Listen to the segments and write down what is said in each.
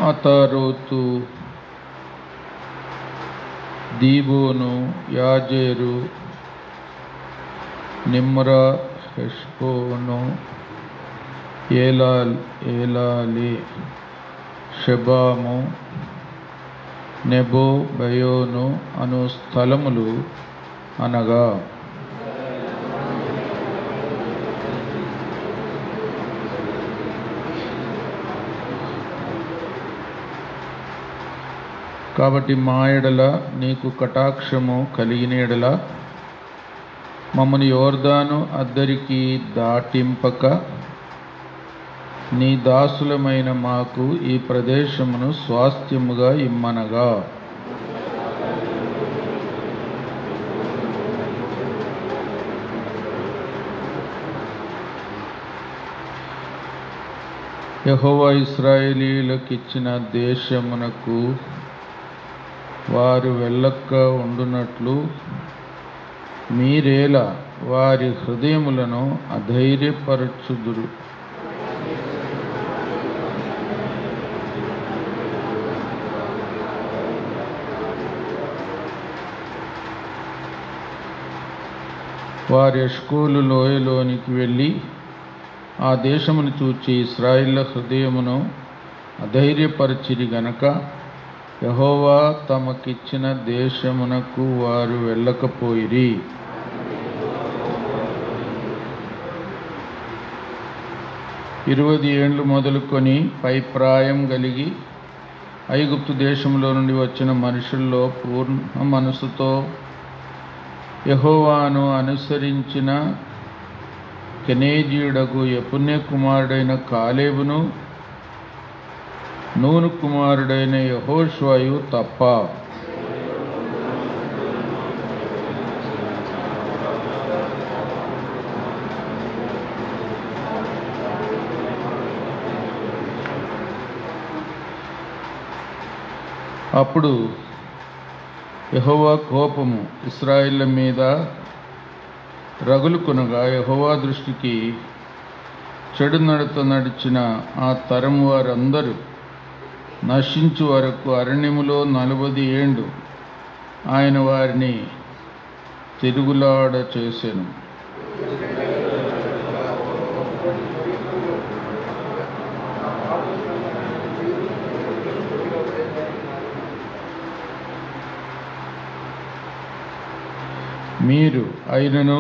అతారోతు దీబోను యాజేరు నిమ్రా హెష్బోను ఏలాల్ ఏలాలి షెబాము Nebo బయోను అను స్థలములు అనగా కాబట్టి మా ఎడల నీకు కటాక్షము కలిగిన ఎడల మమ్మల్ని యోర్దాను అద్దరికి దాటింపక నీ దాసులమైన మాకు ఈ ప్రదేశమును స్వాస్థ్యముగా ఇమ్మనగా యహోవా ఇస్రాయేలీలకిచ్చిన దేశమునకు వారు వెళ్ళక్క ఉండునట్లు మీరేలా వారి హృదయములను అధైర్యపరచుదురు వారి ఎష్కోలు లోయలోనికి వెళ్ళి ఆ దేశమును చూచి ఇస్రాయిల్ల హృదయమును అధైర్యపరిచిరి గనక యహోవా తమకిచ్చిన దేశమునకు వారు వెళ్ళకపోయిరి ఇరవై ఏండ్లు మొదలుకొని పై ప్రాయం కలిగి ఐగుప్తు దేశంలో నుండి వచ్చిన మనుషుల్లో పూర్ణ మనసుతో యహోవాను అనుసరించిన కెనేజీయుడకు యపుణ్య కుమారుడైన కాలేబును నూను కుమారుడైన యహోష్వాయు తప్ప అప్పుడు యహోవా కోపము ఇస్రాయిల్ల మీద రగులుకొనగా యహోవా దృష్టికి చెడు నడత నడిచిన ఆ తరం వారందరూ నశించు వరకు అరణ్యములో నలభై ఏండు ఆయన వారిని తిరుగులాడ చేశాను మీరు అయినను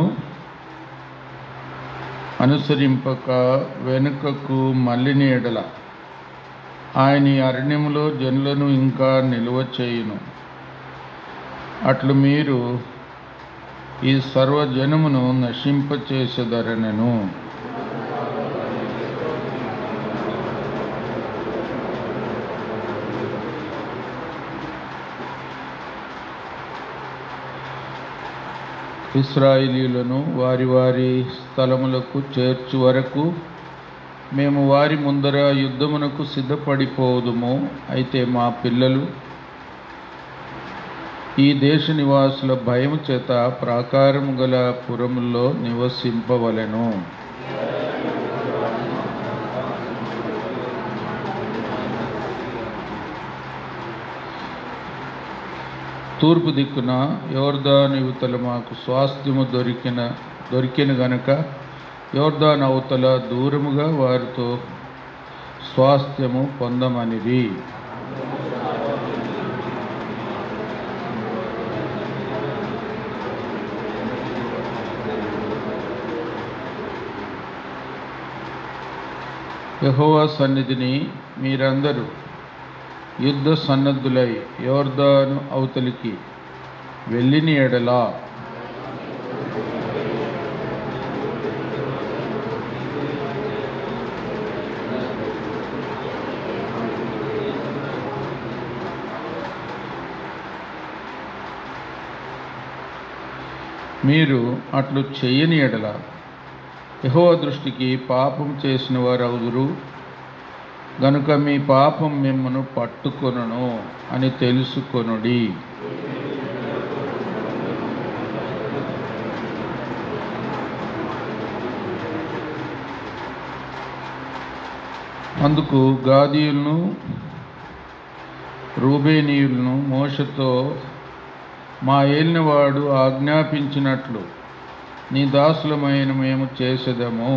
అనుసరింపక వెనుకకు మళ్ళిన ఎడల ఆయన ఈ అరణ్యములో జనులను ఇంకా నిలువ చేయును అట్లు మీరు ఈ సర్వజనమును నశింపచేసేదరనను ఇస్రాయిలీలను వారి వారి స్థలములకు చేర్చు వరకు మేము వారి ముందర యుద్ధమునకు సిద్ధపడిపోదుము అయితే మా పిల్లలు ఈ దేశ నివాసుల భయము చేత ప్రాకారము గల పురముల్లో నివసింపవలెను తూర్పు దిక్కున యోర్దాను యువతల మాకు స్వాస్థ్యము దొరికిన దొరికిన గనక యోర్దాన్ అవతల దూరముగా వారితో స్వాస్థ్యము పొందమనిది యహోవా సన్నిధిని మీరందరూ యుద్ధ సన్నద్ధులై యోర్దాను అవతలికి వెళ్ళిన ఎడలా మీరు అట్లు చెయ్యని ఎడల యహోవ దృష్టికి పాపం చేసిన వారు అవుదురు గనుక మీ పాపం మిమ్మను పట్టుకొనును అని తెలుసుకొనుడి అందుకు గాదీయులను రూబేనీయులను మోషతో మా ఏలినవాడు ఆజ్ఞాపించినట్లు నీ దాసులమైన మేము చేసేదము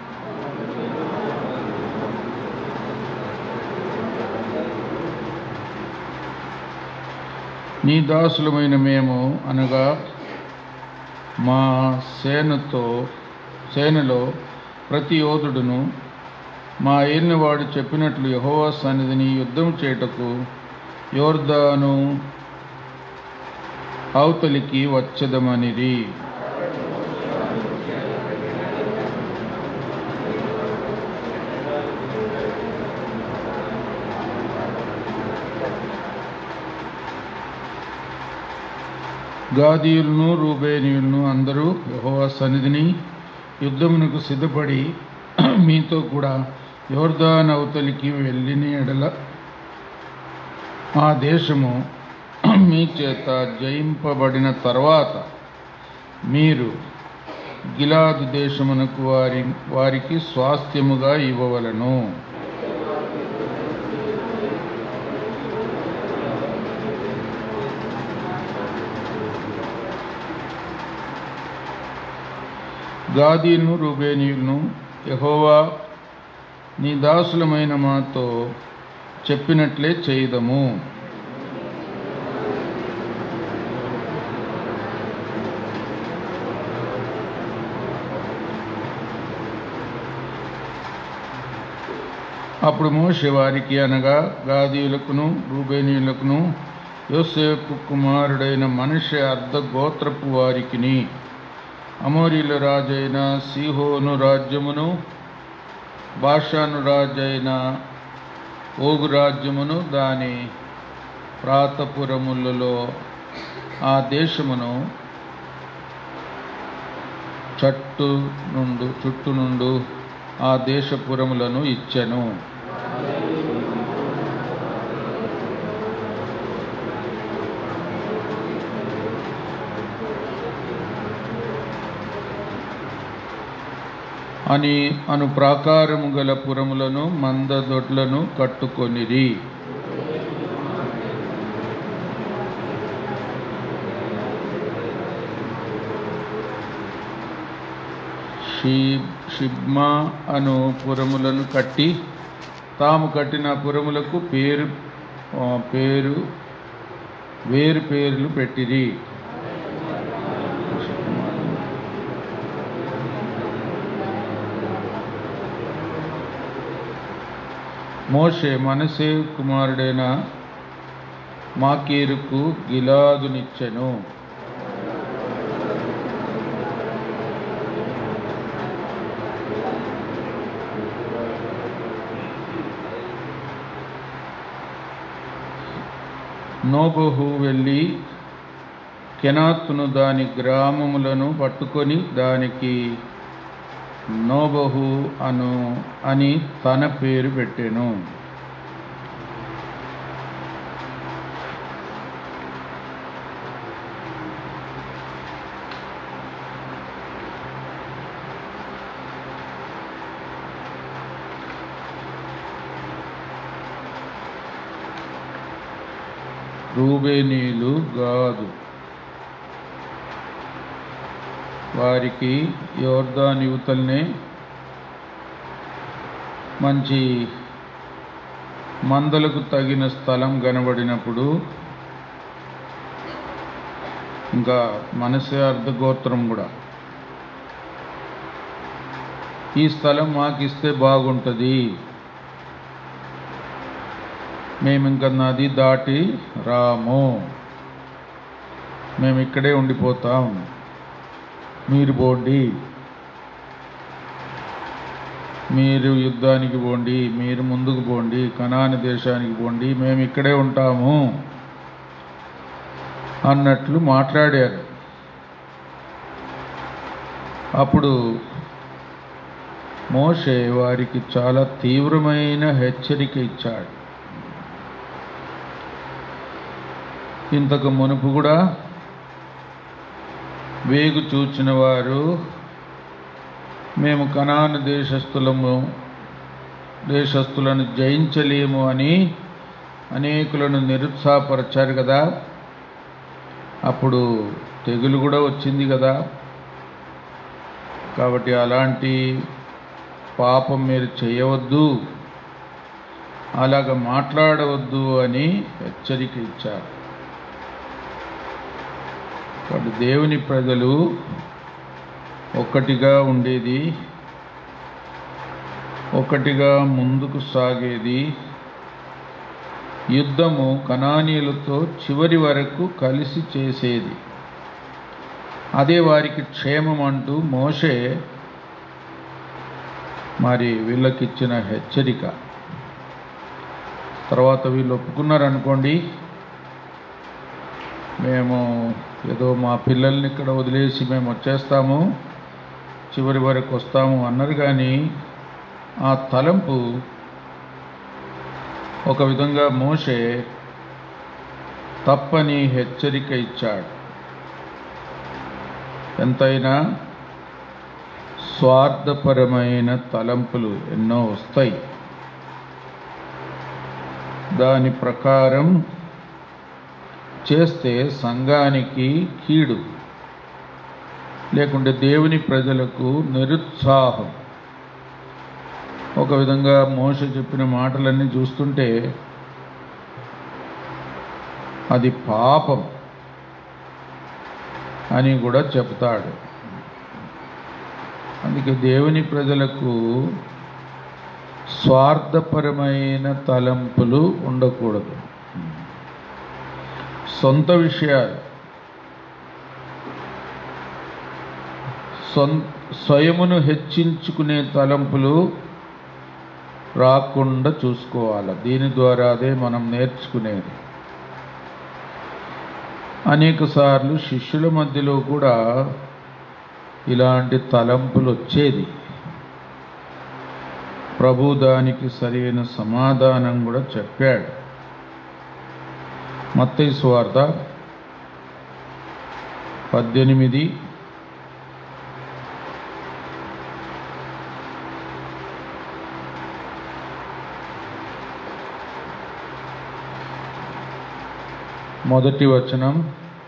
నీ దాసులమైన మేము అనగా మా సేనతో సేనలో ప్రతి యోధుడును మా ఏలినవాడు చెప్పినట్లు యహోవా సన్నిధిని యుద్ధం చేయుటకు యోర్దాను అవతలికి వచ్చదమనిది గాదీయులను రూబేనీయులను అందరూ యెహోవా సన్నిధిని యుద్ధమునకు సిద్ధపడి మీతో కూడా యోర్దాన్ అవతలికి వెళ్ళిన ఎడల ఆ దేశము మీ చేత జయింపబడిన తర్వాత మీరు గిలాదు దేశమునకు వారి వారికి స్వాస్థ్యముగా ఇవ్వవలను గాదీలను రూబేనీయులను యహోవా నీ దాసులమైన మాతో చెప్పినట్లే చేయదము అప్పుడు మోషే వారికి అనగా గాదీయులకును రూబేనీయులకును యోసేపు కుమారుడైన మనిషి అర్ధ గోత్రపు వారికిని అమోరీల రాజైన సిహోను రాజ్యమును బాషాను రాజైన ఓగు రాజ్యమును దాని ప్రాతపురములలో ఆ దేశమును చట్టు నుండు చుట్టు నుండు ఆ దేశపురములను ఇచ్చెను అని అను ప్రాకారము గల పురములను మందదొడ్లను కట్టుకొనిరి షీ- షిబ్మా అను పురములను కట్టి తాము కట్టిన పురములకు పేరు ఆ, పేరు వేరు పేర్లు పెట్టిరి మోషే మనసే కుమారుడైన మాకీరుకు గిలాదునిచ్చెను నోబహు వెళ్ళి కెనాత్తును దాని గ్రామములను పట్టుకొని దానికి నోబహు అను అని తన పేరు పెట్టెను రూబేనీలు గాదు వారికి యోర్దాన్ యువతల్నే మంచి మందలకు తగిన స్థలం కనబడినప్పుడు ఇంకా మనసే అర్ధగోత్రం కూడా ఈ స్థలం మాకు ఇస్తే బాగుంటుంది మేము ఇంకా నది దాటి రాము మేము ఇక్కడే ఉండిపోతాం మీరు పోండి మీరు యుద్ధానికి పోండి మీరు ముందుకు పోండి కనాని దేశానికి పోండి మేము ఇక్కడే ఉంటాము అన్నట్లు మాట్లాడారు అప్పుడు మోషే వారికి చాలా తీవ్రమైన హెచ్చరిక ఇచ్చాడు ఇంతకు మునుపు కూడా వేగు చూచిన వారు మేము కనాను దేశస్థులము దేశస్థులను జయించలేము అని అనేకులను నిరుత్సాహపరిచారు కదా అప్పుడు తెగులు కూడా వచ్చింది కదా కాబట్టి అలాంటి పాపం మీరు చేయవద్దు అలాగ మాట్లాడవద్దు అని హెచ్చరిక ఇచ్చారు కాబట్టి దేవుని ప్రజలు ఒక్కటిగా ఉండేది ఒకటిగా ముందుకు సాగేది యుద్ధము కణానీయులతో చివరి వరకు కలిసి చేసేది అదే వారికి క్షేమం అంటూ మోషే మరి వీళ్ళకిచ్చిన హెచ్చరిక తర్వాత వీళ్ళు ఒప్పుకున్నారనుకోండి మేము ఏదో మా పిల్లల్ని ఇక్కడ వదిలేసి మేము వచ్చేస్తాము చివరి వరకు వస్తాము అన్నారు కానీ ఆ తలంపు ఒక విధంగా మోషే తప్పని హెచ్చరిక ఇచ్చాడు ఎంతైనా స్వార్థపరమైన తలంపులు ఎన్నో వస్తాయి దాని ప్రకారం చేస్తే సంఘానికి కీడు లేకుంటే దేవుని ప్రజలకు నిరుత్సాహం ఒక విధంగా మోస చెప్పిన మాటలన్నీ చూస్తుంటే అది పాపం అని కూడా చెప్తాడు అందుకే దేవుని ప్రజలకు స్వార్థపరమైన తలంపులు ఉండకూడదు సొంత విషయాలు సొం స్వయమును హెచ్చించుకునే తలంపులు రాకుండా చూసుకోవాలి దీని ద్వారా అదే మనం నేర్చుకునేది అనేక సార్లు శిష్యుల మధ్యలో కూడా ఇలాంటి తలంపులు వచ్చేది ప్రభు దానికి సరైన సమాధానం కూడా చెప్పాడు మత్తయి సువార్త పద్దెనిమిది మొదటి వచనం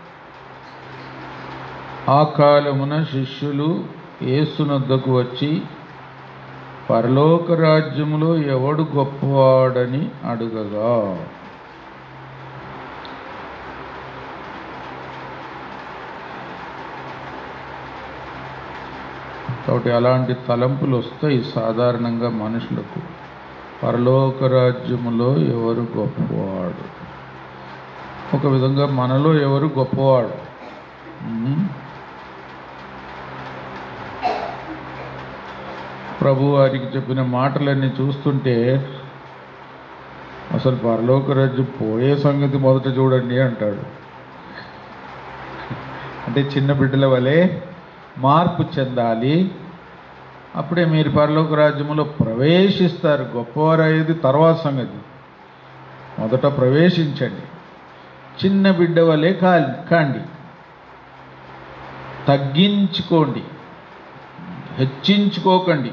ఆ కాలమున శిష్యులు యేసునొద్దకు వచ్చి పరలోక రాజ్యములో ఎవడు గొప్పవాడని అడుగగా కాబట్టి అలాంటి తలంపులు వస్తాయి సాధారణంగా మనుషులకు పరలోక రాజ్యములో ఎవరు గొప్పవాడు ఒక విధంగా మనలో ఎవరు గొప్పవాడు ఉమ్. ప్రభు వారికి చెప్పిన మాటలన్నీ చూస్తుంటే అసలు పరలోక రాజ్యం పోయే సంగతి మొదట చూడండి అంటాడు అంటే చిన్న బిడ్డల వలె మార్పు చెందాలి అప్పుడే మీరు పరలోక రాజ్యంలో ప్రవేశిస్తారు గొప్పవారు అయ్యేది తర్వాత సంగతి మొదట ప్రవేశించండి చిన్న బిడ్డ వలె కాలి కాండి తగ్గించుకోండి హెచ్చించుకోకండి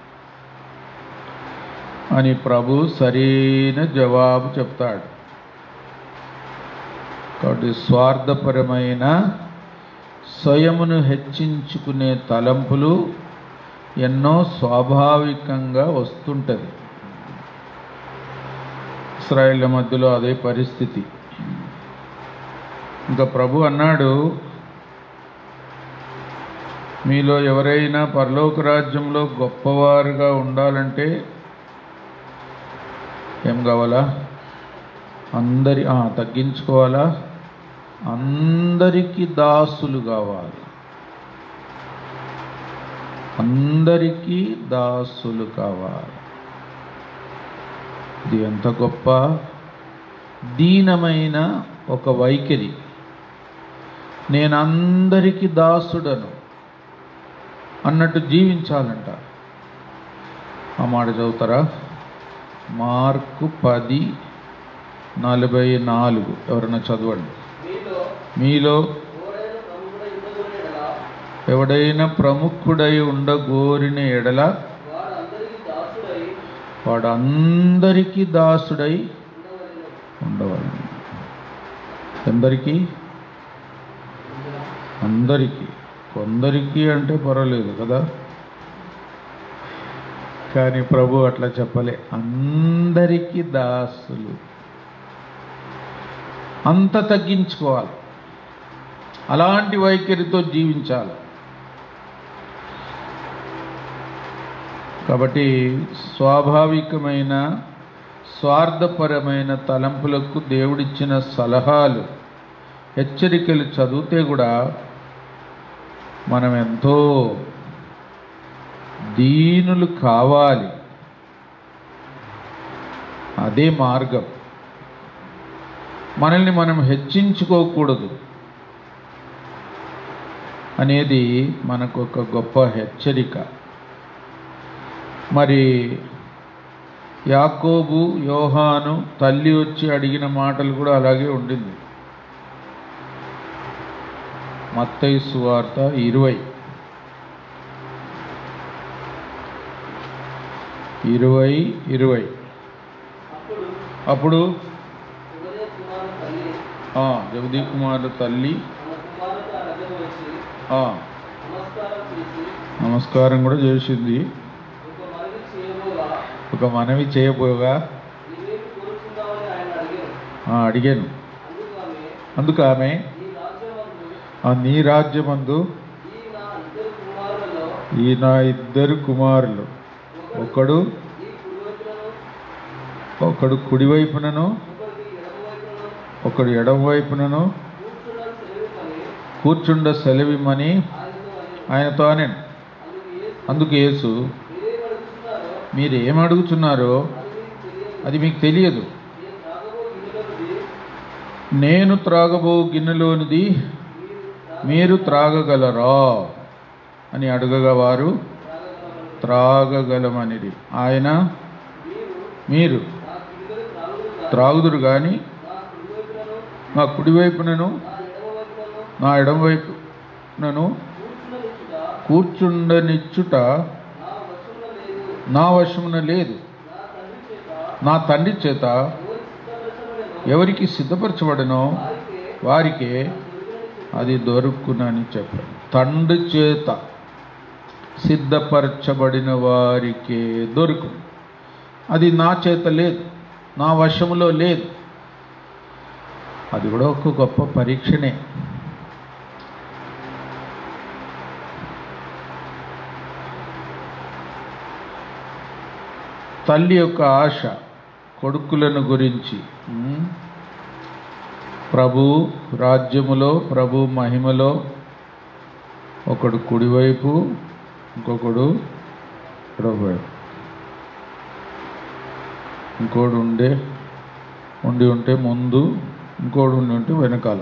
అని ప్రభు సరైన జవాబు చెప్తాడు కాబట్టి స్వార్థపరమైన స్వయమును హెచ్చించుకునే తలంపులు ఎన్నో స్వాభావికంగా వస్తుంటది ఇస్రాయేళ్ల మధ్యలో అదే పరిస్థితి ఇంకా ప్రభు అన్నాడు మీలో ఎవరైనా పరలోక రాజ్యంలో గొప్పవారుగా ఉండాలంటే ఏం కావాలా అందరి ఆ, తగ్గించుకోవాలా అందరికీ దాసులు కావాలి అందరికీ దాసులు కావాలి ఇది ఎంత గొప్ప దీనమైన ఒక వైఖరి నేను అందరికీ దాసుడను అన్నట్టు జీవించాలంట ఆ మాట చదువుతారా మార్కు పది నలభై నాలుగు ఎవరైనా చదవండి మీలో మీలో ఎవరైనా ప్రముఖుడై ఎవడైనా ప్రముఖుడై ఉండగోరిన ఉండగోరిన ఎడల వాడు అందరికీ దాసుడై వాడు అందరికీ దాసుడై ఉండవలెను ఉండవాలి ఎందరికీ అందరికీ కొందరికి అంటే పర్వాలేదు కదా కానీ ప్రభు అట్లా చెప్పలే అందరికీ దాసులు అంత తగ్గించుకోవాలి అలాంటి వైఖరితో జీవించాలి కాబట్టి స్వాభావికమైన స్వార్థపరమైన తలంపులకు దేవుడిచ్చిన సలహాలు హెచ్చరికలు చదివితే కూడా మనం ఎంతో దీనులు కావాలి అదే మార్గం మనల్ని మనం హెచ్చించుకోకూడదు అనేది మనకు ఒక గొప్ప హెచ్చరిక మరి యాకోబు యోహాను తల్లి వచ్చి అడిగిన మాటలు కూడా అలాగే ఉండింది మత్తయి సువార్త ఇరవై ఇరవై ఇరవై అప్పుడు అప్పుడు ఉదయ కుమారు తల్లి ఆ, జగదీ కుమారు తల్లి తన కుమారుడు అడగ వచ్చి ఆ, నమస్కారం చేసి నమస్కారం కూడా చేసింది ఒక మనవి చేయబోగా ఒక మనవి చేయబోగా నీవేమి కోరుచున్నావని ఆయన అడిగారు ఆ, అడిగాను అందుకు ఆమె అందుకు ఆమె నీ రాజ్యమందు ఆ, నీ రాజ్యమందు ఈ నా ఇద్దరు కుమారులలో ఈ నా ఇద్దరు కుమారులు ఒకడు ఈ కుడివైపులను ఒకడు కుడివైపునను ఒకరికి ఎడమవైపులను ఒకడు ఎడమవైపునను కూర్చుండని సెలవుమని కూర్చుండ సెలవిమ్మని ఆయనతో అని ఆయనతో అని అందుకు యేసు అందుకు యేసు మీరేం అడుగుతున్నారో మీరు ఏం అడుగుతున్నారో అది మీకు తెలియదు అది మీకు తెలియదు నేను త్రాగబో గిన్నెలోనిది నేను త్రాగబో గిన్నెలోనిది మీరు మీరు త్రాగగలరా అని అడగగా వారు త్రాగగలమని త్రాగగలమనిది ఆయన మీరు మీరు నా గిన్నెలు త్రాగుదురు త్రాగుదురు కానీ నా కుడివైపులను నా కుడివైపునను నా ఎడమవైపులను నా ఎడమవైపునను కూర్చుండనిచ్చుట కూర్చుండనిచ్చుట నా వశమున లేదు నా వశమున లేదు నా తండ్రి చేత నా తండ్రి చేత ఎవరికి సిద్ధపరచబడెనో ఎవరికి సిద్ధపరచబడనో వారికే వారికే దొరికినని అది దొరుకునని చెప్పాడు తండ్రి చేత సిద్ధపరచబడిన వారికే దొరుకు అది నా చేత లేదు నా వశములో లేదు అది కూడా ఒక గొప్ప పరీక్షనే తల్లి యొక్క ఆశ కొడుకులను గురించి ఉమ్, ప్రభు రాజ్యములో ప్రభు మహిమలో ఒకడు కుడివైపు ఇంకొకడు ఎడమవైపు ఇంకోడు ఉండే ఉండి ఉంటే ముందు ఇంకోడు ఉండి ఉంటే వెనకాల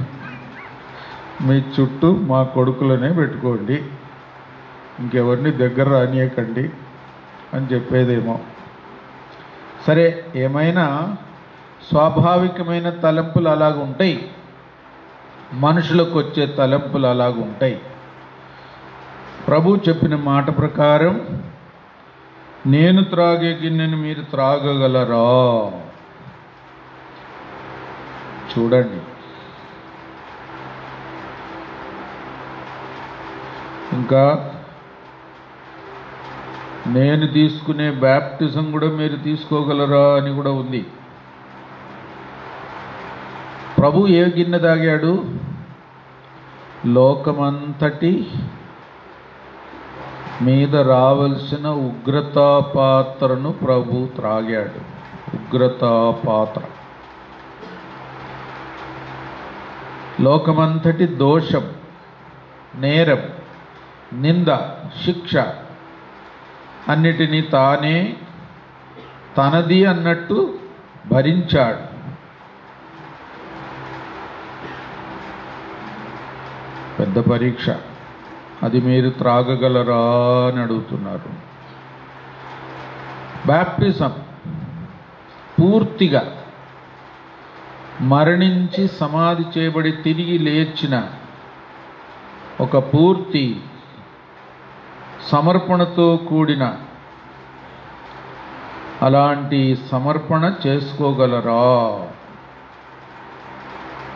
మీ చుట్టూ మా కొడుకులనే పెట్టుకోండి ఇంకెవరిని దగ్గర రానియకండి అని చెప్పేదేమో సరే ఏమైనా స్వాభావికమైన తలంపులు అలాగ ఉంటాయి మనుషులకు వచ్చే తలంపులు అలాగ ఉంటాయి ప్రభు చెప్పిన మాట ప్రకారం నేను త్రాగే గిన్నెను మీరు త్రాగగలరా చూడండి ఇంకా నేను తీసుకునే బ్యాప్టిజం కూడా మీరు తీసుకోగలరా అని కూడా ఉంది ప్రభు ఏ గిన్నె తాగాడు లోకమంతటి మీద రావలసిన ఉగ్రతా పాత్రను ప్రభు త్రాగాడు ఉగ్రతా పాత్ర లోకమంతటి దోషం నేరం నింద శిక్ష అన్నిటినీ తానే తనది అన్నట్టు భరించాడు పెద్ద పరీక్ష అది మీరు త్రాగగలరా అని అడుగుతున్నారు బ్యాప్టిజం పూర్తిగా మరణించి సమాధి చేయబడి తిరిగి లేచిన ఒక పూర్తి సమర్పణతో కూడిన అలాంటి సమర్పణ చేసుకోగలరా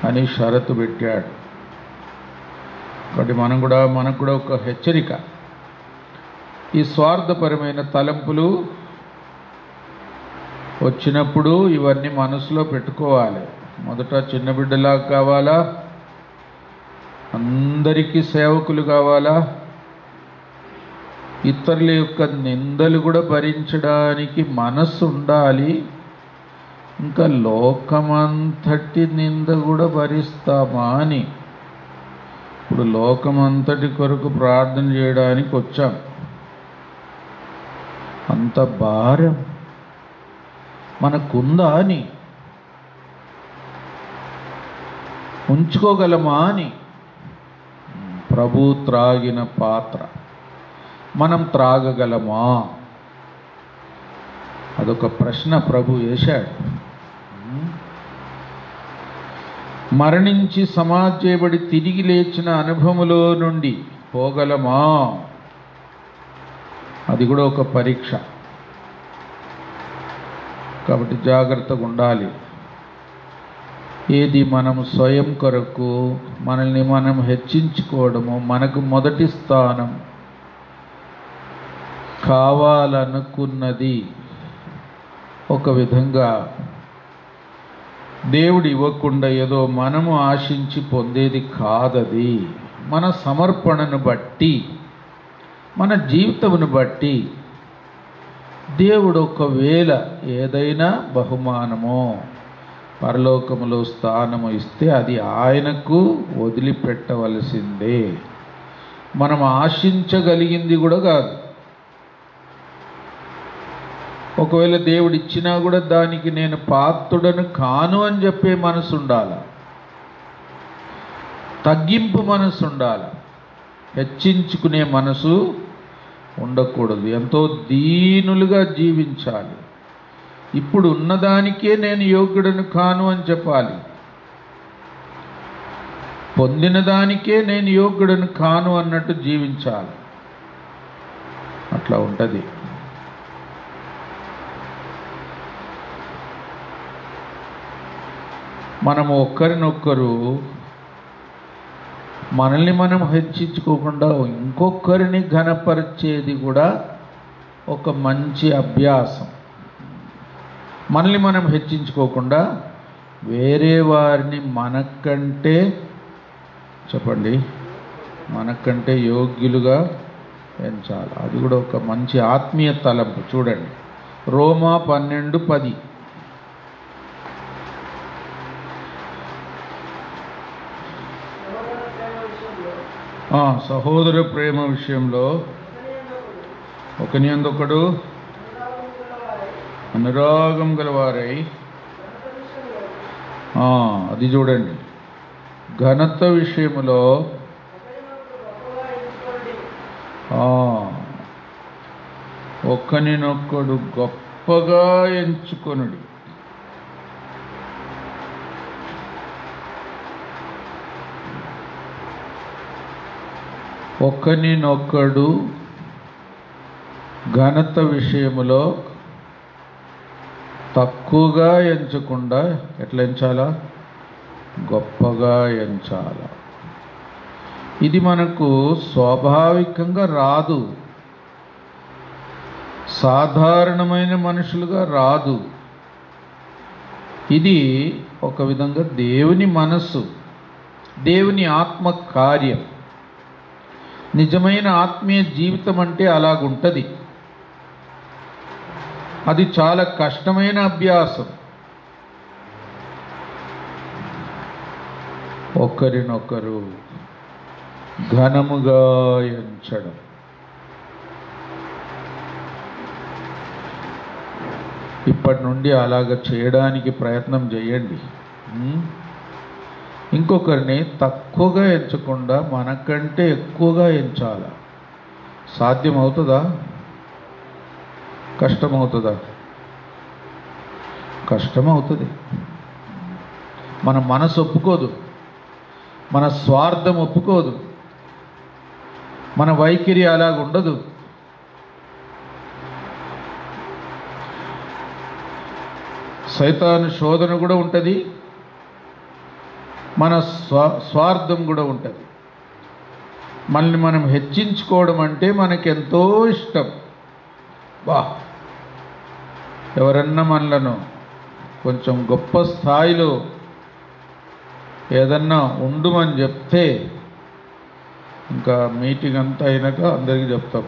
అని షరతు పెట్టాడు కాబట్టి మనం కూడా మనకు కూడా ఒక హెచ్చరిక ఈ స్వార్థపరమైన తలంపులు వచ్చినప్పుడు ఇవన్నీ మనసులో పెట్టుకోవాలి మొదట చిన్న బిడ్డలా కావాలా అందరికీ సేవకులు కావాలా ఇతరుల యొక్క నిందలు కూడా భరించడానికి మనస్సు ఉండాలి ఇంకా లోకమంతటి నింద కూడా భరిస్తామా అని ఇప్పుడు లోకమంతటి కొరకు ప్రార్థన చేయడానికి వచ్చాం అంత భారం మనకుందా అని ఉంచుకోగలమా అని ప్రభు త్రాగిన పాత్ర మనం త్రాగగలమా అదొక ప్రశ్న ప్రభు వేశాడు మరణించి సమాధి చేయబడి తిరిగి లేచిన అనుభవములో నుండి పోగలమా అది కూడా ఒక పరీక్ష కాబట్టి జాగ్రత్తగా ఉండాలి ఏది మనం స్వయం కొరకు మనల్ని మనం హెచ్చించుకోవడము మనకు మొదటి స్థానం కావాలనుకున్నది ఒక విధంగా దేవుడు ఇవ్వకుండా ఏదో మనము ఆశించి పొందేది కాదది మన సమర్పణను బట్టి మన జీవితమును బట్టి దేవుడు ఒకవేళ ఏదైనా బహుమానమో పరలోకములో స్థానము ఇస్తే అది ఆయనకు వదిలిపెట్టవలసిందే మనం ఆశించగలిగింది కూడా కాదు ఒకవేళ దేవుడు ఇచ్చినా కూడా దానికి నేను పాత్రుడను కాను అని చెప్పే మనసు ఉండాల తగ్గింపు మనసు ఉండాల హెచ్చించుకునే మనసు ఉండకూడదు ఎంతో దీనులుగా జీవించాలి ఇప్పుడు ఉన్నదానికే నేను యోగ్యుడను కాను అని చెప్పాలి పొందిన దానికే నేను యోగ్యుడను కాను అన్నట్టు జీవించాలి అట్లా ఉంటుంది మనము ఒక్కరినొక్కరు మనల్ని మనం హెచ్చించుకోకుండా ఇంకొకరిని ఘనపరిచేది కూడా ఒక మంచి అభ్యాసం మనల్ని మనం హెచ్చించుకోకుండా వేరే వారిని మనకంటే చెప్పండి మనకంటే యోగ్యులుగా ఎంచాలి అది కూడా ఒక మంచి ఆత్మీయ తలంపు చూడండి రోమా పన్నెండు పది ఆ, సహోదర ప్రేమ విషయంలో ఒకని అందొకడు అనురాగం గలవారై ఆ, అది చూడండి ఘనత విషయములో ఆ, ఒక్కనినొక్కడు గొప్పగా ఎంచుకొనుడి ఒకరినొక్కడు ఘనత విషయములో తక్కువగా ఎంచకుండా ఎట్లా ఎంచాలా గొప్పగా ఎంచాలా ఇది మనకు స్వాభావికంగా రాదు సాధారణమైన మనుషులుగా రాదు ఇది ఒక విధంగా దేవుని మనస్సు దేవుని ఆత్మ కార్యం నిజమైన ఆత్మీయ జీవితం అంటే అలాగుంటుంది అది చాలా కష్టమైన అభ్యాసం ఒకరినొకరు ఘనముగా ఎంచడం ఇప్పటి నుండి అలాగ చేయడానికి ప్రయత్నం చేయండి ఉం? ఇంకొకరిని తక్కువగా ఎంచకుండా మనకంటే ఎక్కువగా ఎంచాల సాధ్యం అవుతుందా కష్టమవుతుందా కష్టం అవుతుంది మన మనసు ఒప్పుకోదు మన స్వార్థం ఒప్పుకోదు మన వైఖరి అలాగ ఉండదు సైతాను శోధన కూడా ఉంటుంది మన స్వా స్వార్థం కూడా ఉంటుంది మనల్ని మనం హెచ్చించుకోవడం అంటే మనకెంతో ఇష్టం బా ఎవరన్నా మనలను కొంచెం గొప్ప స్థాయిలో ఏదన్నా ఉండుమని చెప్తే ఇంకా మీటింగ్ అంతా అయినాక అందరికీ చెప్తాం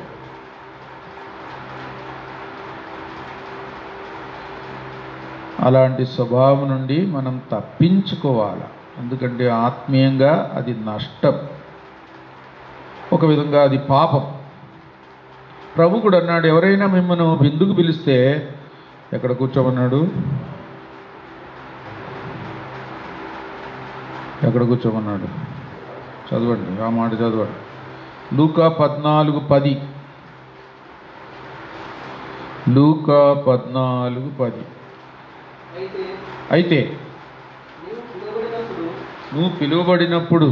అలాంటి స్వభావం నుండి మనం తప్పించుకోవాలి ఎందుకంటే ఆత్మీయంగా అది నష్టం ఒక విధంగా అది పాపం ప్రభు కూడా అన్నాడు ఎవరైనా మిమ్మల్ని విందుకు పిలిస్తే ఎక్కడ కూర్చోమన్నాడు ఎక్కడ కూర్చోమన్నాడు చదవండి ఆ మాట చదవండి లూకా పద్నాలుగు పది లూకా పద్నాలుగు పది అయితే అయితే నీవు పిలువబడినప్పుడు నువ్వు పిలువబడినప్పుడు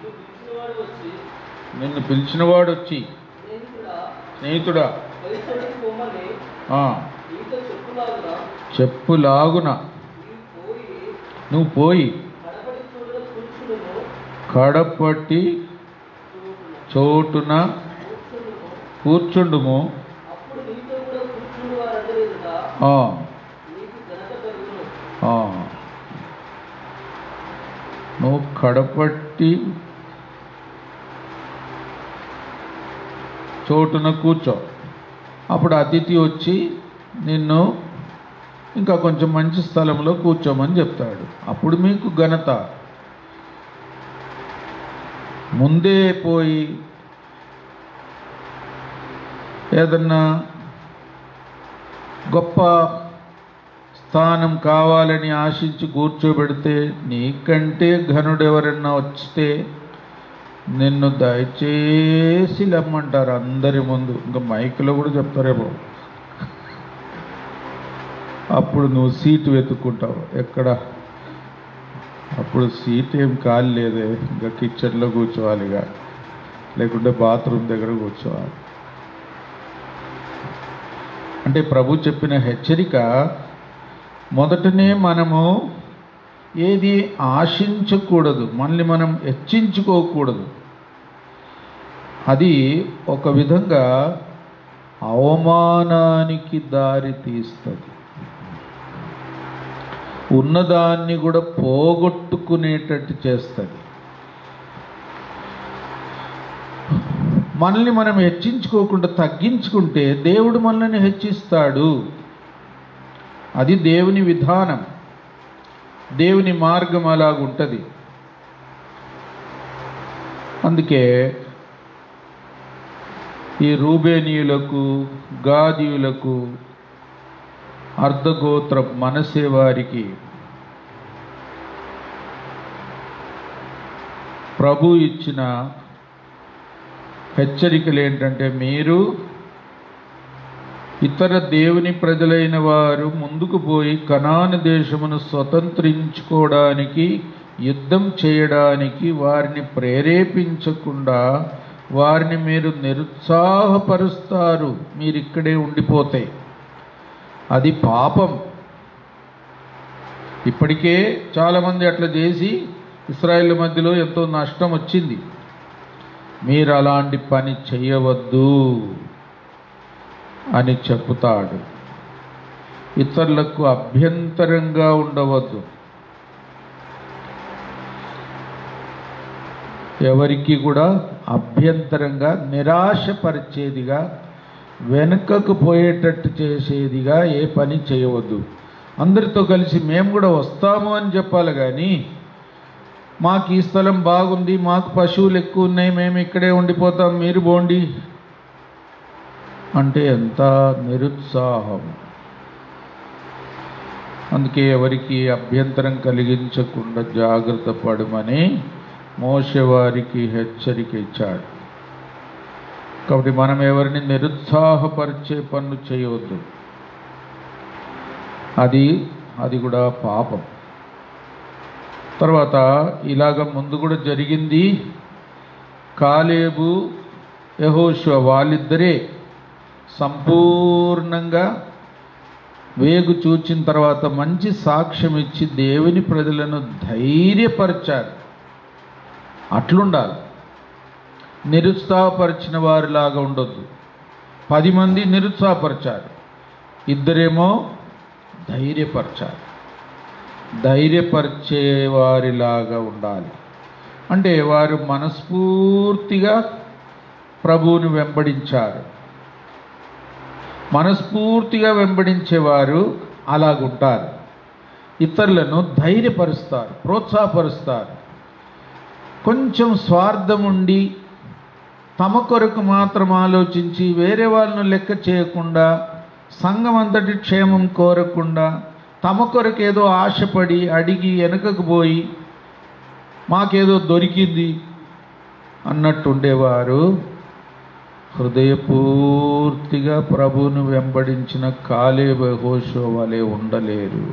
నిన్ను నిన్ను పిలిచినవాడు వచ్చి పిలిచినవాడు వచ్చి స్నేహితుడా స్నేహితుడా పరిసరికి పొమ్మని ఆ, నీతో చెప్పులాగున చెప్పులాగున నీవు పోయి నువ్వు పోయి కడబడి చూడలో కూర్చుడును కడపట్టి చోటున కూర్చుడును కూర్చుండుము అప్పుడు నీతో కూడా కూర్చుని వారందరూ ఎదుట ఆ, నీకు ఘనత కలుగును ఆ. నువ్వు కడపట్టి చోటున కూర్చో అప్పుడు అతిథి వచ్చి నిన్ను ఇంకా కొంచెం మంచి స్థలంలో కూర్చోమని చెప్తాడు అప్పుడు మీకు ఘనత ముందే పోయి ఏదన్నా గొప్ప స్థానం కావాలని ఆశించి కూర్చోబెడితే నీకంటే ఘనుడు ఎవరన్నా వస్తే నిన్ను దయచేసి లమ్మంటారు అందరి ముందు ఇంకా మైక్లో కూడా చెప్తారేమో అప్పుడు నువ్వు సీటు వెతుక్కుంటావు ఎక్కడ అప్పుడు సీట్ ఏం ఖాళీ లేదే ఇంకా కిచెన్లో కూర్చోవాలిగా లేకుంటే బాత్రూమ్ దగ్గర కూర్చోవాలి అంటే ప్రభు చెప్పిన హెచ్చరిక మొదటనే మనము ఏది ఆశించకూడదు మనల్ని మనం హెచ్చించుకోకూడదు అది ఒక విధంగా అవమానానికి దారి తీస్తుంది ఉన్నదాన్ని కూడా పోగొట్టుకునేటట్టు చేస్తుంది మనల్ని మనం హెచ్చించుకోకుండా తగ్గించుకుంటే దేవుడు మనల్ని హెచ్చిస్తాడు అది దేవుని విధానం దేవుని మార్గం అలాగుంటుంది అందుకే ఈ రూబేనీయులకు గాదీయులకు అర్ధగోత్ర మనసే వారికి ప్రభు ఇచ్చిన హెచ్చరికలు ఏంటంటే మీరు ఇతర దేవుని ప్రజలైన వారు ముందుకు పోయి కనాను దేశమును స్వతంత్రించుకోవడానికి యుద్ధం చేయడానికి వారిని ప్రేరేపించకుండా వారిని మీరు నిరుత్సాహపరుస్తారు మీరు ఇక్కడే ఉండిపోతే అది పాపం ఇప్పటికే చాలామంది అట్లా చేసి ఇస్రాయేల్ మధ్యలో ఎంతో నష్టం వచ్చింది మీరు అలాంటి పని చేయవద్దు అని చెప్తాడు ఇతరులకు అభ్యంతరంగా ఉండవద్దు ఎవరికి కూడా అభ్యంతరంగా నిరాశపరిచేదిగా వెనుకకు పోయేటట్టు చేసేదిగా ఏ పని చేయవద్దు అందరితో కలిసి మేము కూడా వస్తాము అని చెప్పాలి కానీ మాకు ఈ స్థలం బాగుంది మాకు పశువులు ఎక్కువ ఉన్నాయి మేము ఇక్కడే ఉండిపోతాం మీరు పోండి అంటే ఎంత నిరుత్సాహం అందుకే ఎవరికి అభ్యంతరం కలిగించకుండా జాగ్రత్త పడమని మోసవారికి హెచ్చరిక ఇచ్చాడు కాబట్టి మనం ఎవరిని నిరుత్సాహపరిచే పనులు చేయవద్దు అది అది కూడా పాపం తర్వాత ఇలాగ ముందు కూడా జరిగింది కాలేబు యహోషువ వాళ్ళిద్దరే సంపూర్ణంగా వేగు చూచిన తర్వాత మంచి సాక్ష్యం ఇచ్చి దేవుని ప్రజలను ధైర్యపరిచారు అట్లుండాలి నిరుత్సాహపరిచిన వారిలాగా ఉండొద్దు పది మంది నిరుత్సాహపరిచారు ఇద్దరేమో ధైర్యపరచాలి ధైర్యపరిచే వారిలాగా ఉండాలి అంటే వారు మనస్ఫూర్తిగా ప్రభువుని వెంబడించారు మనస్ఫూర్తిగా వెంబడించేవారు అలాగుంటారు ఇతరులను ధైర్యపరుస్తారు ప్రోత్సాహపరుస్తారు కొంచెం స్వార్థం ఉండి తమ కొరకు మాత్రం ఆలోచించి వేరే వాళ్ళను లెక్క చేయకుండా సంఘం అంతటి క్షేమం కోరకుండా తమ కొరకు ఏదో ఆశపడి అడిగి వెనకకు పోయి మాకేదో దొరికింది అన్నట్టు ఉండేవారు హృదయపూర్తిగా ప్రభువును వెంబడించిన కాలే బహోషో వలె ఉండలేరు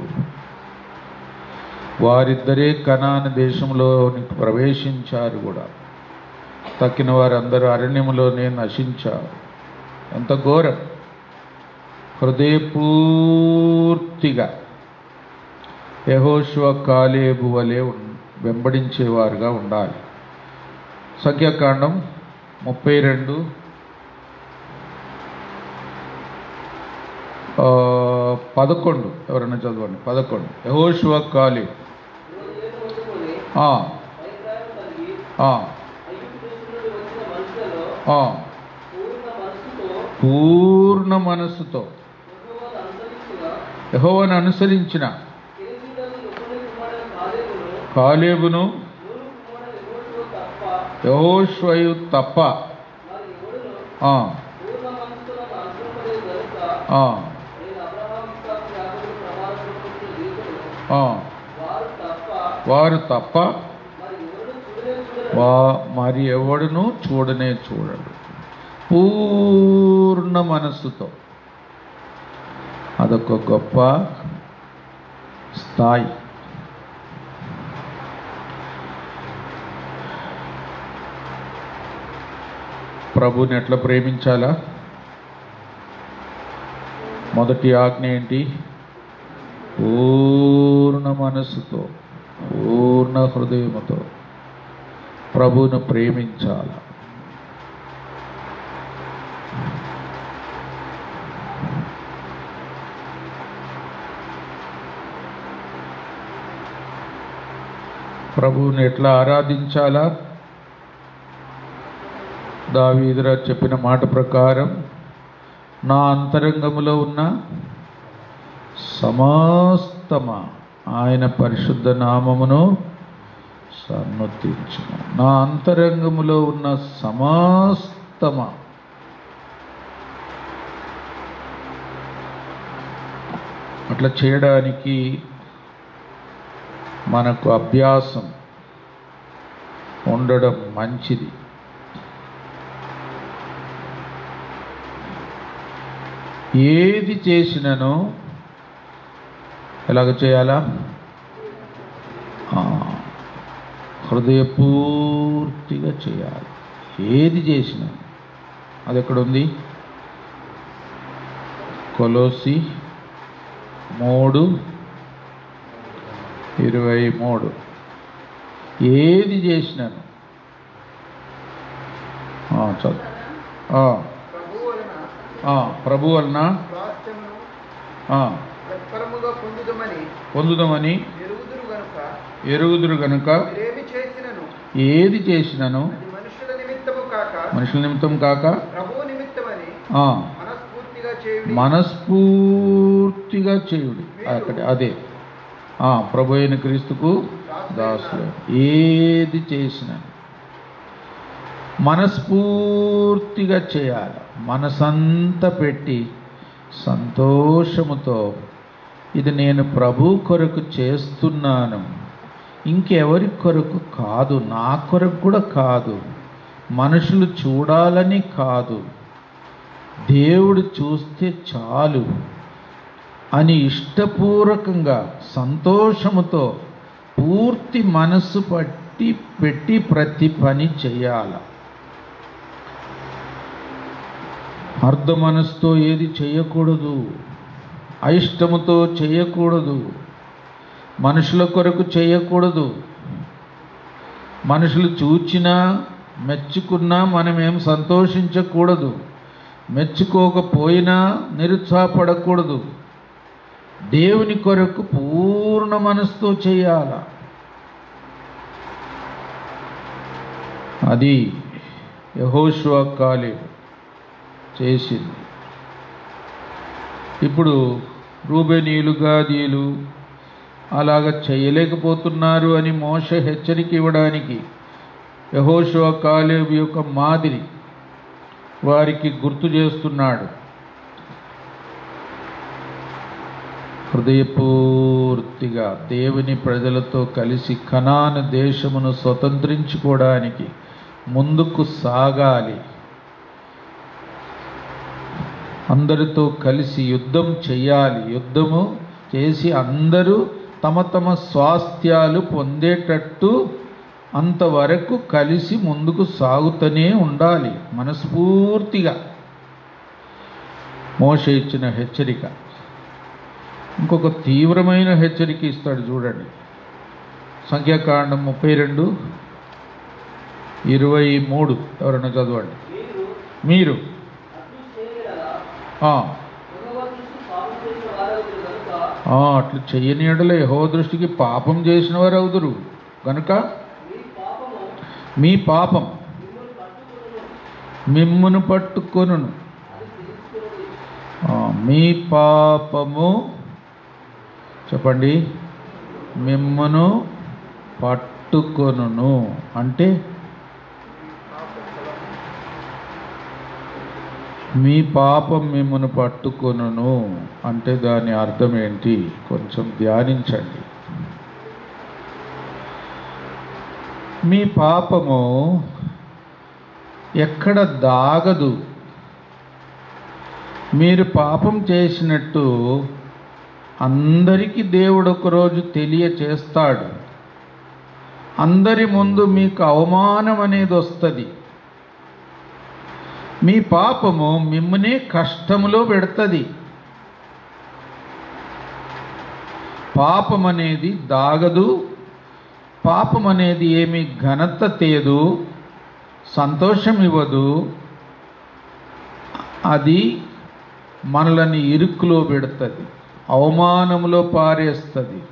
వారిద్దరే కనాన దేశంలోనికి ప్రవేశించారు కూడా తక్కిన వారందరూ అరణ్యములోనే నశించారు ఎంత ఘోరం హృదయపూర్తిగా యహోశివ కాలేబు వలె ఉన్- వెంబడించేవారుగా ఉండాలి సంఖ్యాకాండం ముప్పై రెండు ఆ, పదకొండు ఎవరైనా చదవండి పదకొండు యహోశివ కాలి యోసేపు వండుకొని ఆ, పైప్రాయం కలిగి ఆ, ఐగుప్తు దేశం నుండి వచ్చిన మనుషులలో ఆ. పూర్ణ మనస్సుతో పూర్ణ మనస్సుతో యెహోవాను అనుసరించిన యహోవను అనుసరించిన కెరీబీలను యెఫున్నె కుమారుడైన కాలేబును కాలేబును నూను కుమారుడైన యెహోషువ తప్ప యహోష్వయు తప్ప మరి ఎవడును ఆ, పూర్ణ మనస్సుతో నన్ను అనుసరింపలేదు గనుక ఆ, నేను అబ్రహాం ఇస్సాకు యాకోబు ప్రమాణపత్ర రీతులు ఆ. వారు తప్ప వారు తప్ప మరి ఎవడు చూడలే చూడలేదు వా మరి ఎవడును చూడనే చూడడు పూర్ణ మనస్సుతో అదొక గొప్ప స్థాయి ప్రభుని ఎట్లా ప్రేమించాలా మొదటి ఆజ్ఞ ఏంటి పూర్ణ మనస్సుతో పూర్ణ హృదయముతో ప్రభువును ప్రేమించాల ప్రభువుని ఎట్లా ఆరాధించాలా దావీదురా చెప్పిన మాట ప్రకారం నా అంతరంగములో ఉన్న సమస్తమా ఆయన పరిశుద్ధ నామమును సన్నతించును నా అంతరంగములో ఉన్న సమస్తమా అట్లా చేయడానికి మనకు అభ్యాసం ఉండడం మంచిది ఏది చేసినను ఎలాగ చేయాలా ఆ, హృదయపూర్తిగా చేయాలి ఏది చేసినా అది ఎక్కడుంది కొలోసి మూడు ఇరవై మూడు ఏది చేసినాను ఆ, చదువు ఆ, ప్రభు వలన ఆ, ప్రభు వలన స్వాస్థ్యమును ఆ, తత్పరముగా పొందుదమని పొందుదామని ఎరుగుదురు గనుక ఎరుగుదురు గనుక మీరేమి చేసినను ఏది చేసినను అది మనుషుల నిమిత్తము కాక మనుషుల నిమిత్తం కాక ప్రభువు నిమిత్తమని ఆ, మనస్ఫూర్తిగా చేయుడి మనస్ఫూర్తిగా చేయుడి అక్కడ అదే ఆ, ప్రభు అయిన క్రీస్తుకు దాసులు ఏది చేసిన మనస్ఫూర్తిగా చేయాలి మనసంతా పెట్టి సంతోషముతో ఇది నేను ప్రభు కొరకు చేస్తున్నాను ఇంకెవరి కొరకు కాదు నా కొరకు కూడా కాదు మనుషులు చూడాలని కాదు దేవుడు చూస్తే చాలు అని ఇష్టపూర్వకంగా సంతోషముతో పూర్తి మనస్సు పట్టి పెట్టి ప్రతి పని చేయాల అర్ధ మనసుతో ఏది చేయకూడదు అయిష్టముతో చేయకూడదు మనుషుల కొరకు చేయకూడదు మనుషులు చూచినా మెచ్చుకున్నా మనమేం సంతోషించకూడదు మెచ్చుకోకపోయినా నిరుత్సాహపడకూడదు దేవుని కొరకు పూర్ణ మనసుతో చేయాల అది యహోషువ కాలేబు చేసింది ఇప్పుడు రూబెనీయులు గాదీలు అలాగ చేయలేకపోతున్నారు అని మోస హెచ్చరిక ఇవ్వడానికి యహోషువ కాలేబు యొక్క మాదిరి వారికి గుర్తు చేస్తున్నాడు హృదయపూర్తిగా దేవుని ప్రజలతో కలిసి కనాను దేశమును స్వతంత్రించుకోవడానికి ముందుకు సాగాలి అందరితో కలిసి యుద్ధం చేయాలి యుద్ధము చేసి అందరూ తమ తమ స్వాస్థ్యాలు పొందేటట్టు అంతవరకు కలిసి ముందుకు సాగుతూనే ఉండాలి మనస్ఫూర్తిగా మోష ఇచ్చిన హెచ్చరిక ఇంకొక తీవ్రమైన హెచ్చరిక ఇస్తాడు చూడండి సంఖ్యాకాండం ముప్పై రెండు ఇరవై మూడు ఎవరైనా చదవండి మీరు మీరు అట్లు చేయగలరా ఆ, యెహోవా దృష్టి పాపం చేసిన వారవుతారు కనుక ఆ, అట్లు చెయ్యని ఎడల యెహోవా దృష్టికి పాపం చేసిన వారు అవుదురు గనుక మీ పాపము మీ పాపం మిమ్మల్ని పట్టుకును మిమ్మును పట్టుకొనును అది తెలుసుకుని ఆ, మీ పాపము చెప్పండి మిమ్మును పట్టుకొనును అంటే మీ పాపం మిమ్మను పట్టుకొనును అంటే దాని అర్థం ఏంటి కొంచెం ధ్యానించండి మీ పాపము ఎక్కడ దాగదు మీరు పాపం చేసినట్టు అందరికీ దేవుడు ఒకరోజు తెలియచేస్తాడు అందరి ముందు మీకు అవమానం అనేది వస్తుంది మీ పాపము మిమ్మల్ని కష్టములో పెడుతుంది పాపం అనేది దాగదు పాపం అనేది ఏమి ఘనత తేదు సంతోషం ఇవ్వదు అది మనలని ఇరుక్కులో పెడుతుంది అవమానంలో పారేస్తుంది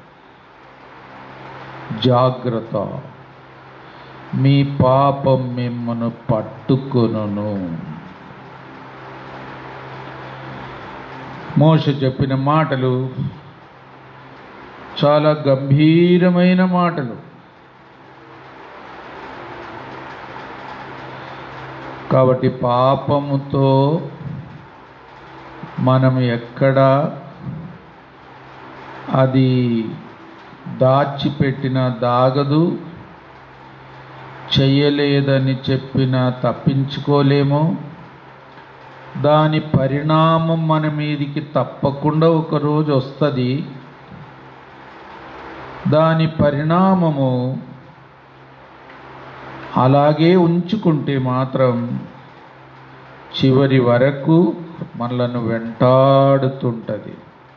జాగ్రత్త మీ పాపం మిమ్మను పట్టుకొనును మోష చెప్పిన మాటలు చాలా గంభీరమైన మాటలు కాబట్టి పాపముతో మనం ఎక్కడ అది దాచిపెట్టిన దాగదు చెయ్యలేదని చెప్పిన తప్పించుకోలేము దాని పరిణామం మన మీదికి తప్పకుండా ఒకరోజు వస్తుంది దాని పరిణామము అలాగే ఉంచుకుంటే మాత్రం చివరి వరకు మనలను వెంటాడుతుంటది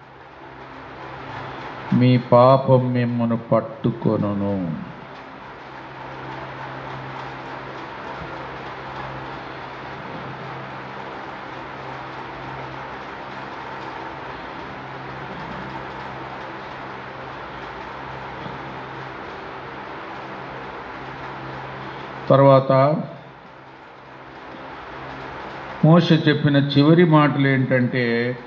మీ పాపం మిమ్మను పట్టుకొనును తర్వాత మోష చెప్పిన చివరి మాటలు ఏంటంటే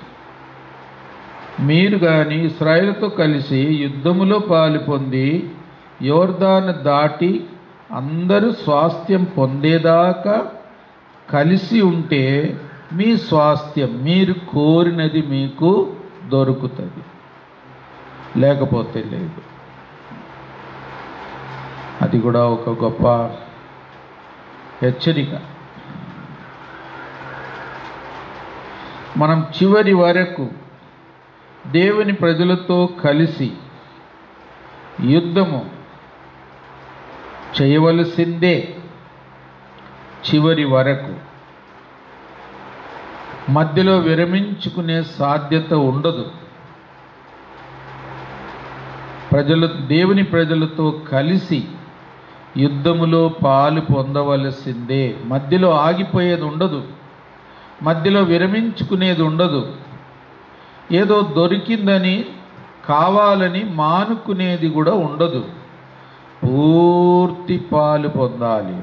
మీరు కానీ ఇస్రాయేల్తో కలిసి యుద్ధములో పాలు పొంది యోర్దాను దాటి అందరూ స్వాస్థ్యం పొందేదాకా కలిసి ఉంటే మీ స్వాస్థ్యం మీరు కోరినది మీకు దొరుకుతుంది లేకపోతే లేదు అది కూడా ఒక గొప్ప హెచ్చరిక మనం చివరి వరకు దేవుని ప్రజలతో కలిసి యుద్ధము చేయవలసిందే చివరి వరకు మధ్యలో విరమించుకునే సాధ్యత ఉండదు ప్రజలు దేవుని ప్రజలతో కలిసి యుద్ధములో పాలు పొందవలసిందే మధ్యలో ఆగిపోయేది ఉండదు మధ్యలో విరమించుకునేది ఉండదు ఏదో దొరికిందని కావాలని మానుకునేది కూడా ఉండదు పూర్తి పాలు పొందాలి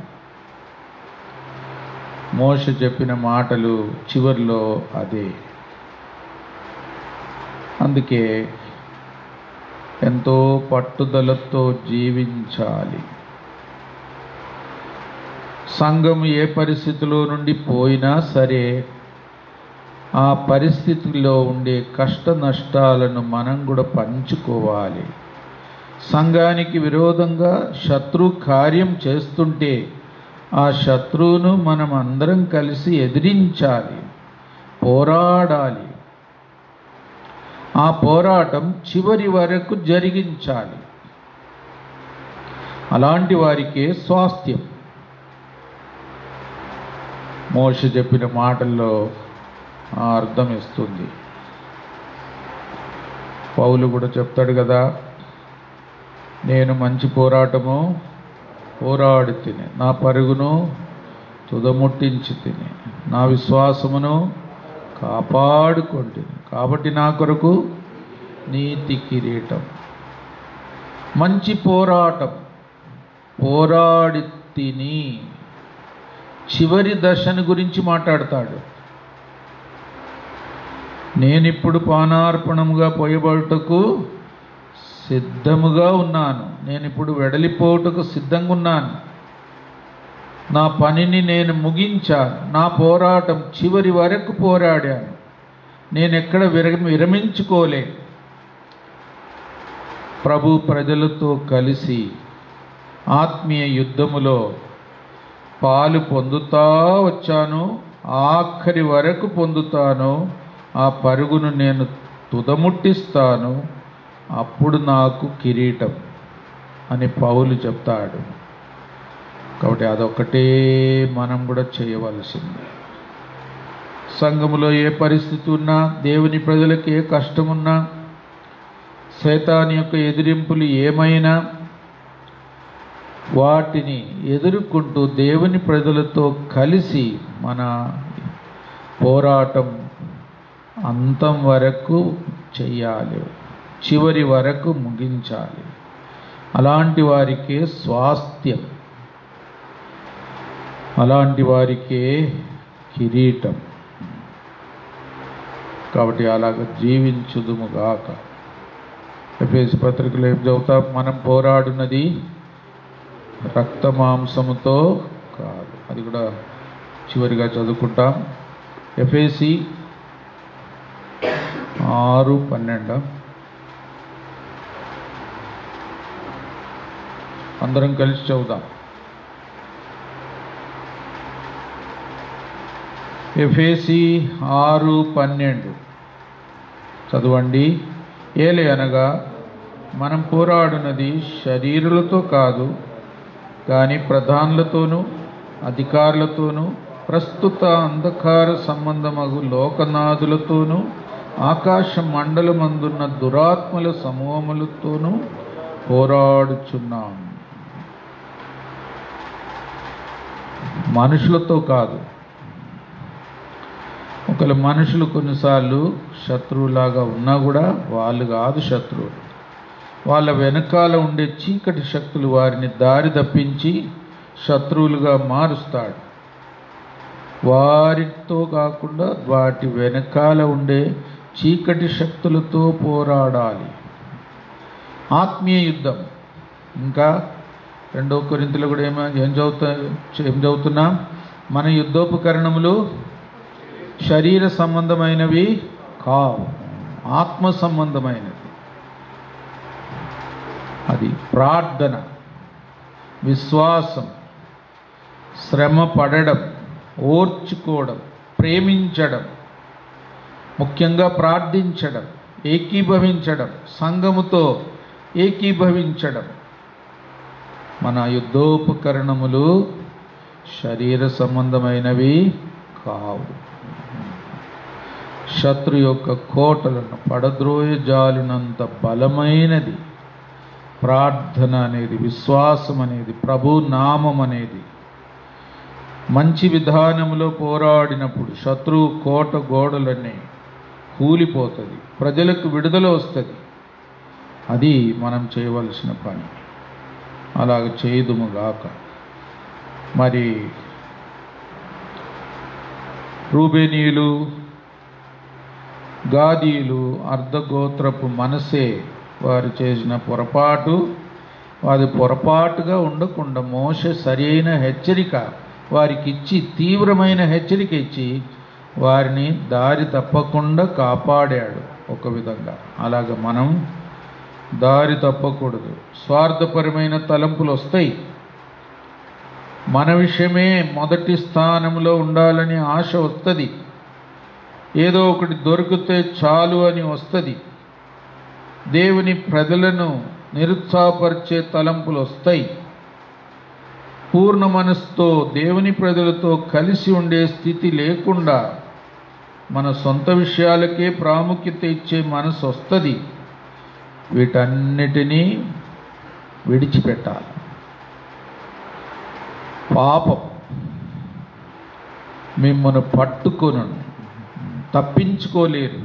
మోష చెప్పిన మాటలు చివర్లో అదే అందుకే ఎంతో పట్టుదలతో జీవించాలి సంఘం ఏ పరిస్థితిలో నుండి పోయినా సరే ఆ పరిస్థితిలో ఉండే కష్ట నష్టాలను మనం కూడా పంచుకోవాలి సంఘానికి విరోధంగా శత్రు కార్యం చేస్తుంటే ఆ శత్రువును మనం అందరం కలిసి ఎదిరించాలి పోరాడాలి ఆ పోరాటం చివరి వరకు జరిగించాలి అలాంటి వారికే స్వాస్థ్యం మోష చెప్పిన మాటల్లో ఆ అర్థం ఇస్తుంది పౌలు కూడా చెప్తాడు కదా నేను మంచి పోరాటము పోరాడి తిని నా పరుగును తుదముట్టించి తిని నా విశ్వాసమును కాపాడుకుంటుంది కాబట్టి నా కొరకు నీతి కిరీటం మంచి పోరాటం పోరాడి తిని చివరి దశను గురించి మాట్లాడతాడు నేనిప్పుడు పానార్పణముగా పోయబడుటకు సిద్ధముగా ఉన్నాను నేను ఇప్పుడు వెడలిపోటుకు సిద్ధంగా ఉన్నాను నా పనిని నేను ముగించాను నా పోరాటం చివరి వరకు పోరాడాను నేను ఎక్కడ విర విరమించుకోలే ప్రభు ప్రజలతో కలిసి ఆత్మీయ యుద్ధములో పాలు పొందుతా వచ్చాను ఆఖరి వరకు పొందుతాను ఆ పరుగును నేను తుదముట్టిస్తాను అప్పుడు నాకు కిరీటం అని పౌలు చెప్తాడు కాబట్టి అదొక్కటే మనం కూడా చేయవలసింది సంఘములో ఏ పరిస్థితి ఉన్నా దేవుని ప్రజలకు ఏ కష్టం ఉన్నా శైతాని యొక్క ఎదిరింపులు ఏమైనా వాటిని ఎదుర్కొంటూ దేవుని ప్రజలతో కలిసి మన పోరాటం అంతం వరకు చెయ్యాలి చివరి వరకు ముగించాలి అలాంటి వారికే స్వాస్థ్యం అలాంటి వారికే కిరీటం కాబట్టి అలాగ జీవించుదుముగాక ఎఫ్ఎస్ పత్రికలో ఏం చదువుతాం మనం పోరాడున్నది రక్త మాంసముతో కాదు అది కూడా చివరిగా చదువుకుంటాం ఎఫ్ఏసి ఆరు పన్నెండు అందరం కలిసి చదువుదాం ఎఫేసి ఆరు పన్నెండు చదవండి ఏలే అనగా మనం పోరాడునది శరీరులతో కాదు కానీ ప్రధానులతోనూ అధికారులతోనూ ప్రస్తుత అంధకార సంబంధమగు లోకనాథులతోనూ ఆకాశ మండలమందున్న దురాత్మల సమూహములతోనూ పోరాడుచున్నాం మనుషులతో కాదు ఒకవేళ మనుషులు కొన్నిసార్లు శత్రువులాగా ఉన్నా కూడా వాళ్ళు కాదు శత్రువులు వాళ్ళ వెనకాల ఉండే చీకటి శక్తులు వారిని దారి తప్పించి శత్రువులుగా మారుస్తాడు వారితో కాకుండా వాటి వెనకాల ఉండే చీకటి శక్తులతో పోరాడాలి ఆత్మీయ యుద్ధం ఇంకా రెండో కొరింతలు కూడా ఏమో ఏం చదువుతా ఏం చదువుతున్నాం మన యుద్ధోపకరణములు శరీర సంబంధమైనవి కావు ఆత్మ సంబంధమైనది అది ప్రార్థన విశ్వాసం శ్రమ పడడం ఓర్చుకోవడం ప్రేమించడం ముఖ్యంగా ప్రార్థించడం ఏకీభవించడం సంఘముతో ఏకీభవించడం మన యుద్ధోపకరణములు శరీర సంబంధమైనవి కావు శత్రు యొక్క కోటలను పడద్రోయ జాలినంత బలమైనది ప్రార్థన అనేది విశ్వాసం అనేది ప్రభు నామం అనేది మంచి విధానంలో పోరాడినప్పుడు శత్రువు కోట గోడలన్నీ కూలిపోతుంది ప్రజలకు విడుదల వస్తుంది అది మనం చేయవలసిన పని అలాగ చేయదుముగాక మరి రూబేనీయులు గాదీలు అర్ధగోత్రపు మనసే వారు చేసిన పొరపాటు వారి పొరపాటుగా ఉండకుండా మోస సరైన హెచ్చరిక వారికి ఇచ్చి తీవ్రమైన హెచ్చరిక ఇచ్చి వారిని దారి తప్పకుండా కాపాడాడు ఒక విధంగా అలాగ మనం దారి తప్పకూడదు స్వార్థపరమైన తలంపులు వస్తాయి మన విషయమే మొదటి స్థానంలో ఉండాలని ఆశ వస్తుంది ఏదో ఒకటి దొరికితే చాలు అని వస్తుంది దేవుని ప్రజలను నిరుత్సాహపరిచే తలంపులు వస్తాయి పూర్ణ మనస్సుతో దేవుని ప్రజలతో కలిసి ఉండే స్థితి లేకుండా మన సొంత విషయాలకే ప్రాముఖ్యత ఇచ్చే మనసు వస్తుంది వీటన్నిటినీ విడిచిపెట్టాలి పాపం మిమ్మల్ని పట్టుకొను తప్పించుకోలేరు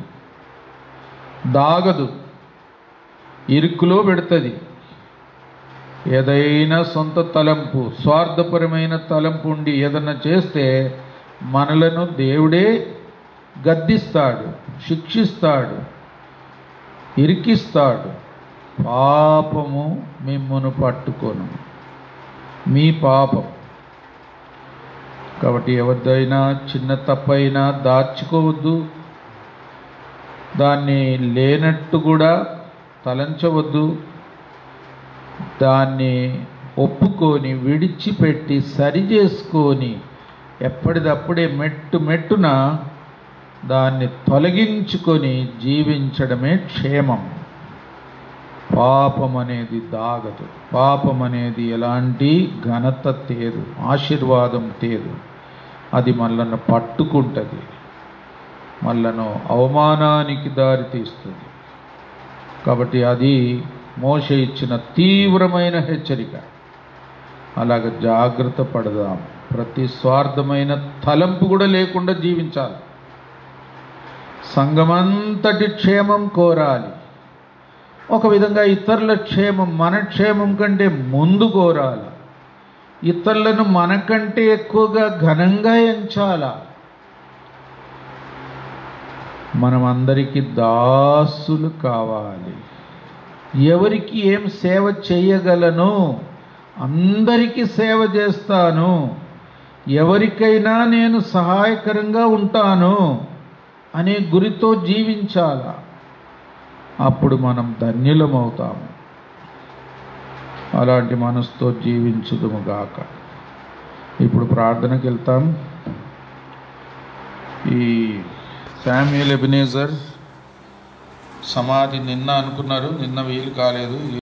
దాగదు ఇరుకులో పెడుతుంది ఏదైనా సొంత తలంపు స్వార్థపరమైన తలంపు ఉండి ఏదన్నా చేస్తే మనలను దేవుడే గద్దిస్తాడు శిక్షిస్తాడు ఇరికిస్తాడు పాపము మిమ్మను పట్టుకొను మీ పాపం కాబట్టి ఎవరిదైనా చిన్న తప్పైనా దాచుకోవద్దు దాన్ని లేనట్టు కూడా తలంచవద్దు దాన్ని ఒప్పుకొని విడిచిపెట్టి సరి చేసుకొని ఎప్పటిదప్పుడే మెట్టు మెట్టున దాన్ని తొలగించుకొని జీవించడమే క్షేమం పాపం అనేది దాగదు పాపం అనేది ఎలాంటి ఘనత తేదు ఆశీర్వాదం తేదు అది మనలను పట్టుకుంటుంది మనలను అవమానానికి దారి తీస్తుంది కాబట్టి అది మోస ఇచ్చిన తీవ్రమైన హెచ్చరిక అలాగ జాగ్రత్త పడదాం ప్రతి స్వార్థమైన తలంపు కూడా లేకుండా జీవించాలి సంఘమంతటి క్షేమం కోరాలి ఒక విధంగా ఇతరుల క్షేమం మన క్షేమం కంటే ముందు కోరాలి ఇతరులను మనకంటే ఎక్కువగా ఘనంగా ఎంచాలా మనం అందరికీ దాసులు కావాలి ఎవరికి ఏం సేవ చేయగలను అందరికీ సేవ చేస్తాను ఎవరికైనా నేను సహాయకరంగా ఉంటాను అనే గురితో జీవించాల అప్పుడు మనం ధన్యులమవుతాము అలాంటి మనసుతో జీవించుదుముగాక ఇప్పుడు ప్రార్థనకి వెళ్తాం ఈ శామ్యుల్ ఎబినేజర్ సమాధి నిన్న అనుకున్నారు నిన్న వీలు కాలేదు